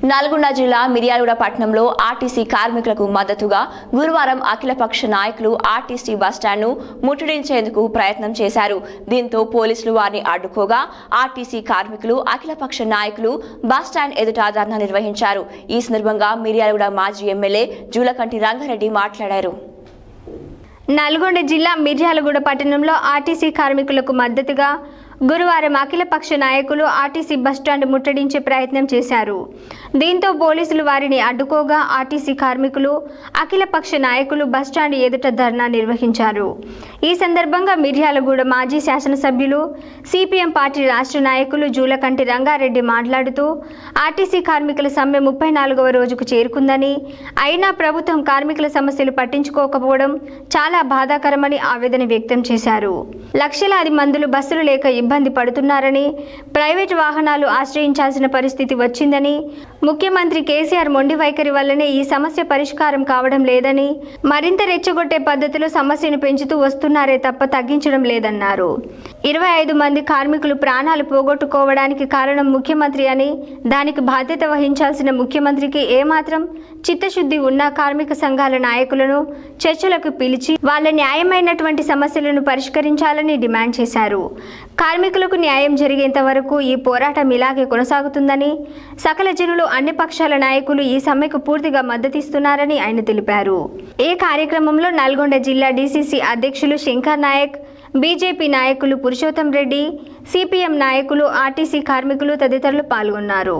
నల్గొండ జిల్లా మిర్యాలగూడ పట్టణంలో ఆర్టీసీ కార్మికులకు మద్దతుగా గురువారం అఖిలపక్ష నాయకులు ఆర్టీసీ బస్టాండ్ను ముట్టడించేందుకు ప్రయత్నం చేశారు దీంతో పోలీసులు వారిని అడ్డుకోగా ఆర్టీసీ కార్మికులు అఖిలపక్ష నాయకులు బస్టాండ్ ఎదుట ధర్నా నిర్వహించారు ఈ సందర్భంగా మిర్యాలగూడ మాజీ ఎమ్మెల్యే జూలకంటి రంగారెడ్డి మాట్లాడారు నల్గొండ జిల్లా మిర్యాలగూడ పట్టణంలో ఆర్టీసీ కార్మికులకు మద్దతుగా గురువారం అఖిలపక్ష నాయకులు ఆర్టీసీ బస్టాండ్ ముట్టడించే ప్రయత్నం చేశారు దీంతో పోలీసులు వారిని అడ్డుకోగా ఆర్టీసీ కార్మికులు అఖిలపక్ష నాయకులు బస్టాండ్ ఎదుట ధర్నా నిర్వహించారు ఈ సందర్భంగా మిర్యాలగూడ మాజీ శాసనసభ్యులు సిపిఎం పార్టీ రాష్ట్ర నాయకులు జూలకంటి రంగారెడ్డి మాట్లాడుతూ ఆర్టీసీ కార్మికుల సమ్మె ముప్పై నాలుగవ రోజుకు చేరుకుందని అయినా ప్రభుత్వం కార్మికుల సమస్యలు పట్టించుకోకపోవడం చాలా బాధాకరమని ఆవేదన వ్యక్తం చేశారు లక్షలాది మందులు బస్సులు లేక ఇబ్బంది పడుతున్నారని ప్రైవేట్ వాహనాలు ఆశ్రయించాల్సిన పరిస్థితి వచ్చిందని ముఖ్యమంత్రి కేసీఆర్ మొండి వైఖరి వల్లనే ఈ సమస్య పరిష్కారం కావడం లేదని మరింత రెచ్చగొట్టే పద్ధతిలో సమస్యను పెంచుతూ వస్తున్నారే తప్ప తగ్గించడం లేదన్నారు ఇరవై ఐదు మంది కార్మికులు ప్రాణాలు పోగొట్టుకోవడానికి కారణం ముఖ్యమంత్రి అని దానికి బాధ్యత వహించాల్సిన ముఖ్యమంత్రికి ఏమాత్రం చిత్తశుద్ధి ఉన్న కార్మిక సంఘాల నాయకులను చర్చలకు పిలిచి వాళ్ళ న్యాయమైనటువంటి సమస్యలను పరిష్కరించాలని డిమాండ్ చేశారు కార్మికులకు న్యాయం జరిగేంత వరకు ఈ పోరాటం ఇలాగే కొనసాగుతుందని సకల జనులు అన్ని పక్షాల నాయకులు ఈ సమ్మెకు పూర్తిగా మద్దతిస్తున్నారని ఆయన తెలిపారు ఈ కార్యక్రమంలో నల్గొండ జిల్లా డీసీసీ అధ్యక్షులు శంకర్ నాయక్ బీజేపీ నాయకులు పురుషోత్తం రెడ్డి సిపిఎం నాయకులు ఆర్టీసీ కార్మికులు తదితరులు పాల్గొన్నారు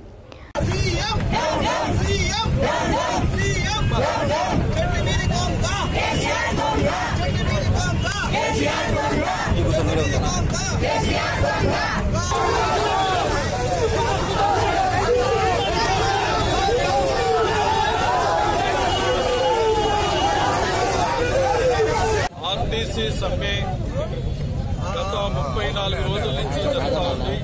ఆర్టీసీ సమ్మె గత ముప్పై నాలుగు రోజుల నుంచి జరుగుతూ ఉంది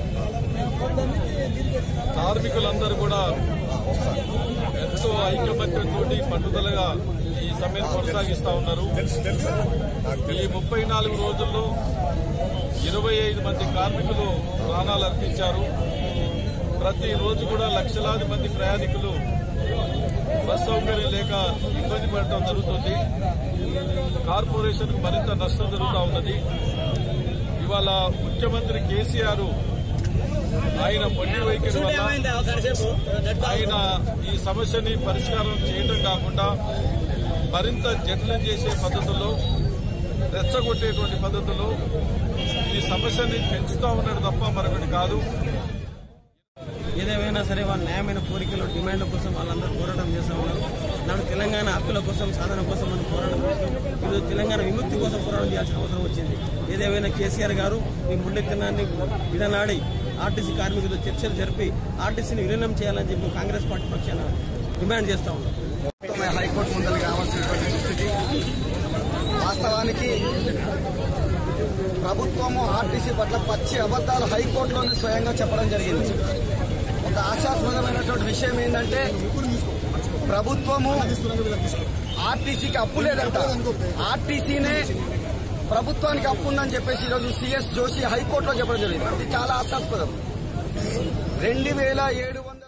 కార్మికులందరూ కూడా ఎంతో ఐకమత్యంతో పట్టుదలగా ఈ సమ్మెను కొనసాగిస్తా ఉన్నారు ఈ ముప్పై నాలుగు రోజుల్లో ఇరవై ఐదు మంది కార్మికులు ప్రాణాలు అర్పించారు ప్రతిరోజు కూడా లక్షలాది మంది ప్రయాణికులు బస్ సౌకర్యం లేక ఇబ్బంది పడటం జరుగుతుంది కార్పొరేషన్ మరింత నష్టం జరుగుతూ ఉన్నది ఇవాళ ముఖ్యమంత్రి కేసీఆర్ ఆయన మొండి వైఖరి వల్ల ఆయన ఈ సమస్యని పరిష్కారం చేయడం కాకుండా మరింత జటిలం చేసే పద్ధతుల్లో రెచ్చగొట్టేటువంటి పద్ధతుల్లో ఈ సమస్యని పెంచుతా ఉన్నాడు తప్ప మరొకటి కాదు ఏదేమైనా సరే వాళ్ళ న్యాయమైన కోరికలు డిమాండ్ల కోసం వాళ్ళందరూ పోరాటం చేస్తూ ఉన్నారు నాడు తెలంగాణ హక్కుల కోసం సాధన కోసం మనం పోరాటం చేస్తాం ఈరోజు తెలంగాణ విముక్తి కోసం పోరాటం చేయాల్సిన అవసరం వచ్చింది ఏదేమైనా కేసీఆర్ గారు ఈ ముళ్ళెత్తనాన్ని విడనాడి ఆర్టీసీ కార్మికులతో చర్చలు జరిపి ఆర్టీసీని విలీనం చేయాలని చెప్పి కాంగ్రెస్ పార్టీ పక్షాన డిమాండ్ చేస్తూ ఉన్నాం ప్రభుత్వమే హైకోర్టు ముందరికి రావాల్సినటువంటి దుస్థితి వాస్తవానికి ప్రభుత్వము ఆర్టీసీ పట్ల పచ్చి అబద్దాలు హైకోర్టులోనే స్వయంగా చెప్పడం జరిగింది ఒక ఆశాస్పదమైనటువంటి విషయం ఏంటంటే ప్రభుత్వము ఆర్టీసీకి అప్పు లేదంట ఆర్టీసీనే ప్రభుత్వానికి అప్పు ఉందని చెప్పేసి ఈరోజు సిఎస్ జోషి హైకోర్టులో చెప్పడం జరిగింది ఇది చాలా ఆశాస్పదం రెండు వేల ఏడు వందల